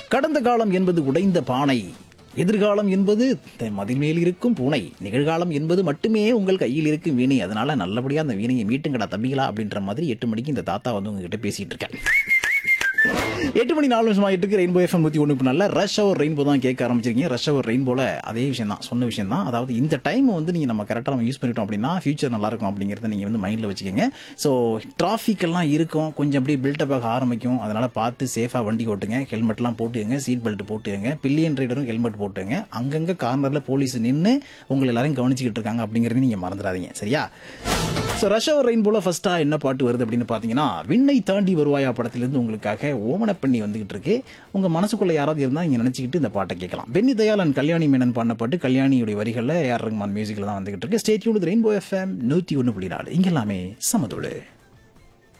கடந்த காலம் என்பது உடைந்த பானை எதிர்காலம் என்பது த- மதில் மேல் இருக்கும் பூனை நிகழ்காலம் என்பது மட்டுமே உங்கள் கையில் இருக்கும் வீணை அதனால நல்லபடியா அந்த வீணையை மீட்டுங்கடா தம்பிகளா அப்படின்ற மாதிரி எட்டு மணிக்கு இந்த தாத்தா வந்து உங்ககிட்ட பேசிட்டு இருக்கேன் எட்டு மணி நாலு நிமிஷம் ஆகிட்டு இருக்கு ரெயின்போ எஃப்எம் நூற்றி ஒன்று நல்ல ரஷ் அவர் ரெயின்போ தான் கேட்க ஆரம்பிச்சிருக்கீங்க ரஷ் அவர் ரெயின்போல அதே விஷயம் தான் சொன்ன விஷயம் தான் அதாவது இந்த டைம் வந்து நீங்கள் நம்ம கரெக்டாக நம்ம யூஸ் பண்ணிட்டோம் அப்படின்னா ஃபியூச்சர் நல்லா இருக்கும் அப்படிங்கிறத நீங்கள் வந்து மைண்டில் வச்சுக்கோங்க ஸோ டிராஃபிக் எல்லாம் இருக்கும் கொஞ்சம் அப்படியே பில்டப் ஆக ஆரம்பிக்கும் அதனால பார்த்து சேஃபாக வண்டி ஓட்டுங்க ஹெல்மெட்லாம் போட்டுக்கங்க சீட் பெல்ட் போட்டுக்கங்க பில்லியன் ரைடரும் ஹெல்மெட் போட்டுங்க அங்கங்கே கார்னரில் போலீஸ் நின்று உங்களை எல்லாரும் கவனிச்சுக்கிட்டு இருக்காங்க அப்படிங்கிறதையும் நீங்கள் மறந்துடாதீங்க சரியா ஸோ ரஷ் அவர் ரெயின் போல ஃபர்ஸ்டா என்ன பாட்டு வருது அப்படின்னு பார்த்தீங்கன்னா விண்ணை தாண்டி வருவாயா படத்திலிருந்து உங்களுக்காக ஓமனப்பண்ணி வந்துகிட்டு இருக்கு உங்க மனசுக்குள்ள யாராவது இருந்தால் நீங்க நினைச்சுக்கிட்டு இந்த பாட்டை கேட்கலாம் பென்னி தயாளன் கல்யாணி மேனன் பாடின பாட்டு கல்யாணியுடைய வரிகளில் ஏஆர் ரஹ்மான் மியூசிக்கில் தான் வந்துகிட்டு இருக்கு ஸ்டேட்யூடு ரெயின்போ எஃப்எம் நூற்றி ஒன்று புள்ளி நாலு இங்கெல்லாமே சமதோடு